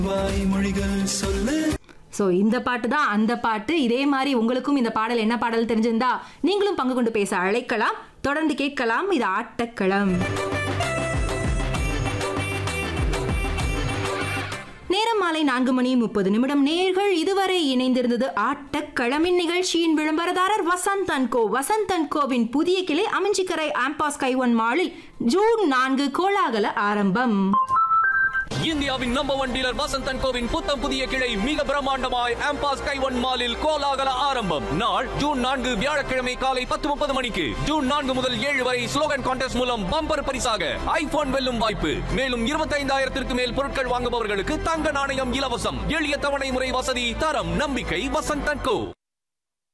வாய்மொழிகள் சொல்லு ஸோ இந்த பாட்டு தான் அந்த பாட்டு இதே மாதிரி உங்களுக்கும் இந்த பாடல் என்ன பாடல் தெரிஞ்சிருந்தா நீங்களும் பங்கு கொண்டு பேச அழைக்கலாம் தொடர்ந்து கேட்கலாம் இது ஆட்டக்களம் நேரம் மாலை நான்கு மணி முப்பது நிமிடம் நேர்கள் இதுவரை இணைந்திருந்தது ஆட்டக்களமின் நிகழ்ச்சியின் விளம்பரதாரர் Vasanth and co Vasanth and கோவின் புதிய கிளை அமைஞ்சிக்கரை ஆம்பாஸ் கைவன் மாலில் ஜூன் நான்கு கோலாகல ஆரம்பம் இந்தியாவின் நம்பர் ஒன் டீலர் வசந்தன் கோவின் புத்தம் புதிய கிளை மிக பிரம்மாண்டமாய் ஆம்பாஸ் கைவன் மாலில் கோலாகல ஆரம்பம் நாள் ஜூன் நான்கு வியாழக்கிழமை காலை பத்து முப்பது மணிக்கு ஜூன் நான்கு முதல் ஏழு வரை ஸ்லோகன் கான்டெஸ்ட் மூலம் பம்பர் பரிசாக ஐபோன் வெல்லும் வாய்ப்பு மேலும் இருபத்தைந்தாயிரத்திற்கு மேல் பொருட்கள் வாங்குபவர்களுக்கு தங்க நாணயம் இலவசம் எளிய தவணை முறை வசதி தரம் நம்பிக்கை வசந்தன் கோ